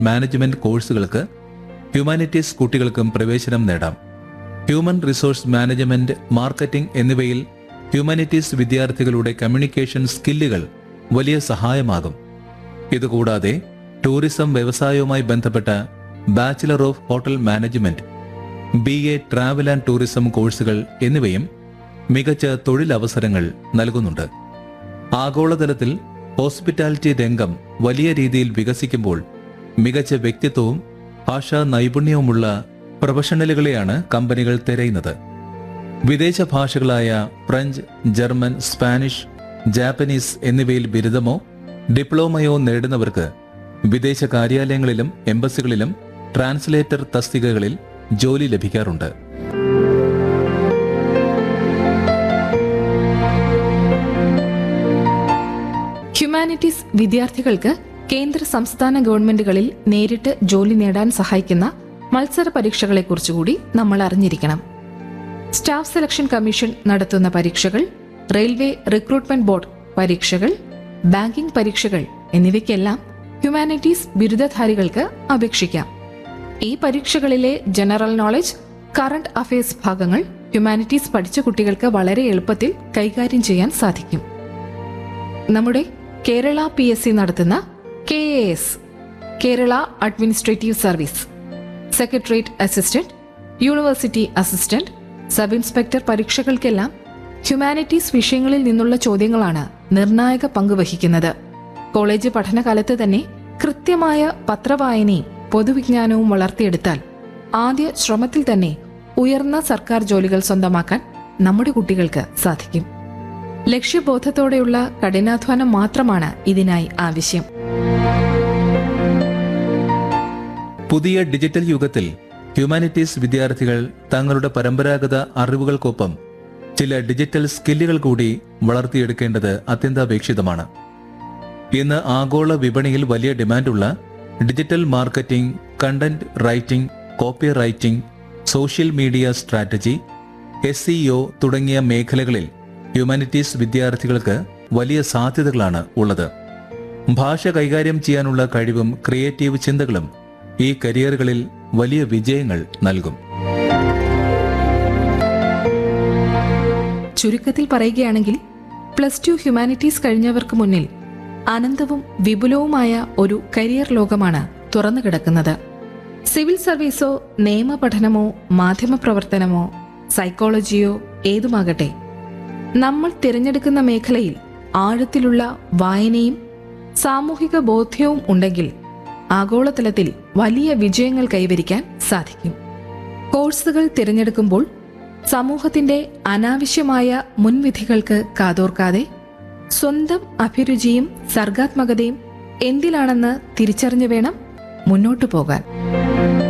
management കോഴ്സുകൾക്ക് humanities കുട്ടികൾക്കും പ്രവേശനം നേടാം ഹ്യൂമൻ റിസോഴ്സ് മാനേജ്മെന്റ് മാർക്കറ്റിംഗ് എന്നിവയിൽ ഹ്യൂമാനിറ്റീസ് വിദ്യാർത്ഥികളുടെ കമ്മ്യൂണിക്കേഷൻ സ്കില്ലുകൾ വലിയ സഹായമാകും ഇതുകൂടാതെ ടൂറിസം വ്യവസായവുമായി ബന്ധപ്പെട്ട bachelor of hotel management B A travel and tourism കോഴ്സുകൾ എന്നിവയും മികച്ച തൊഴിലവസരങ്ങൾ നൽകുന്നുണ്ട് ആഗോളതലത്തിൽ ഹോസ്പിറ്റാലിറ്റി രംഗം വലിയ രീതിയിൽ വികസിക്കുമ്പോൾ മികച്ച വ്യക്തിത്വവും ഭാഷാ നൈപുണ്യവുമുള്ള പ്രൊഫഷണലുകളെയാണ് കമ്പനികൾ തിരയുന്നത് വിദേശ ഭാഷകളായ ഫ്രഞ്ച് ജർമ്മൻ സ്പാനിഷ് ജാപ്പനീസ് എന്നിവയിൽ ബിരുദമോ ഡിപ്ലോമയോ നേടുന്നവർക്ക് വിദേശ കാര്യാലയങ്ങളിലും എംബസികളിലും ട്രാൻസ്ലേറ്റർ തസ്തികകളിൽ ജോലി ലഭിക്കാറുണ്ട് ഹ്യൂമാനിറ്റീസ് വിദ്യാർത്ഥികൾക്ക് കേന്ദ്ര സംസ്ഥാന ഗവൺമെന്റുകളിൽ നേരിട്ട് ജോലി നേടാൻ സഹായിക്കുന്ന മത്സര പരീക്ഷകളെക്കുറിച്ചുകൂടി നമ്മൾ അറിഞ്ഞിരിക്കണം സ്റ്റാഫ് സെലക്ഷൻ കമ്മീഷൻ നടത്തുന്ന പരീക്ഷകൾ റെയിൽവേ റിക്രൂട്ട്മെന്റ് ബോർഡ് പരീക്ഷകൾ ബാങ്കിംഗ് പരീക്ഷകൾ എന്നിവയ്ക്കെല്ലാം ഹ്യൂമാനിറ്റീസ് ബിരുദധാരികൾക്ക് അപേക്ഷിക്കാം ഈ പരീക്ഷകളിലെ ജനറൽ നോളജ് കറണ്ട് അഫയേഴ്സ് ഭാഗങ്ങൾ ഹ്യൂമാനിറ്റീസ് പഠിച്ച കുട്ടികൾക്ക് വളരെ എളുപ്പത്തിൽ കൈകാര്യം ചെയ്യാൻ സാധിക്കും നമ്മുടെ കേരള പി എസ് സി നടത്തുന്ന K A S Kerala administrative service secretariat assistant university assistant sub inspector പരീക്ഷകൾക്കെല്ലാം ഹ്യൂമാനിറ്റീസ് വിഷയങ്ങളിൽ നിന്നുള്ള ചോദ്യങ്ങളാണ് നിർണായക പങ്ക് വഹിക്കുന്നത് കോളേജ് പഠനകാലത്ത് തന്നെ കൃത്യമായ പത്രവായനയും പൊതുവിജ്ഞാനവും വളർത്തിയെടുത്താൽ ആദ്യ ശ്രമത്തിൽ തന്നെ ഉയർന്ന സർക്കാർ ജോലികൾ സ്വന്തമാക്കാൻ നമ്മുടെ കുട്ടികൾക്ക് സാധിക്കും ലക്ഷ്യബോധത്തോടെയുള്ള കഠിനാധ്വാനം മാത്രമാണ് ഇതിനായി ആവശ്യം പുതിയ ഡിജിറ്റൽ യുഗത്തിൽ ഹ്യൂമാനിറ്റീസ് വിദ്യാർത്ഥികൾ തങ്ങളുടെ പരമ്പരാഗത അറിവുകൾക്കൊപ്പം ചില ഡിജിറ്റൽ സ്കില്ലുകൾ കൂടി വളർത്തിയെടുക്കേണ്ടത് അത്യന്താപേക്ഷിതമാണ് ഇന്ന് ആഗോള വിപണിയിൽ വലിയ ഡിമാൻഡുള്ള digital marketing content writing copy writing social media strategy S C O തുടങ്ങിയ മേഖലകളിൽ ഹ്യൂമാനിറ്റീസ് വിദ്യാർത്ഥികൾക്ക് വലിയ സാധ്യതകളാണ് ഉള്ളത് ഭാഷ കൈകാര്യം ചെയ്യാനുള്ള കഴിവും ക്രിയേറ്റീവ് ചിന്തകളും ഈ കരിയറുകളിൽ വലിയ വിജയങ്ങൾ നൽകും ചുരുക്കത്തിൽ പറയുകയാണെങ്കിൽ പ്ലസ് ടു ഹ്യൂമാനിറ്റീസ് കഴിഞ്ഞവർക്ക് മുന്നിൽ അനന്തവും വിപുലവുമായ ഒരു കരിയർ ലോകമാണ് തുറന്നു കിടക്കുന്നത് സിവിൽ സർവീസോ നിയമപഠനമോ മാധ്യമപ്രവർത്തനമോ സൈക്കോളജിയോ ഏതുമാകട്ടെ നമ്മൾ തിരഞ്ഞെടുക്കുന്ന മേഖലയിൽ ആഴത്തിലുള്ള വായനയും സാമൂഹിക ബോധ്യവും ഉണ്ടെങ്കിൽ ആഗോളതലത്തിൽ വലിയ വിജയങ്ങൾ കൈവരിക്കാൻ സാധിക്കും കോഴ്സുകൾ തിരഞ്ഞെടുക്കുമ്പോൾ സമൂഹത്തിന്റെ അനാവശ്യമായ മുൻവിധികൾക്ക് കാതോർക്കാതെ സ്വന്തം അഭിരുചിയും സർഗാത്മകതയും എന്തിലാണെന്ന് തിരിച്ചറിഞ്ഞു വേണം മുന്നോട്ടു പോകാൻ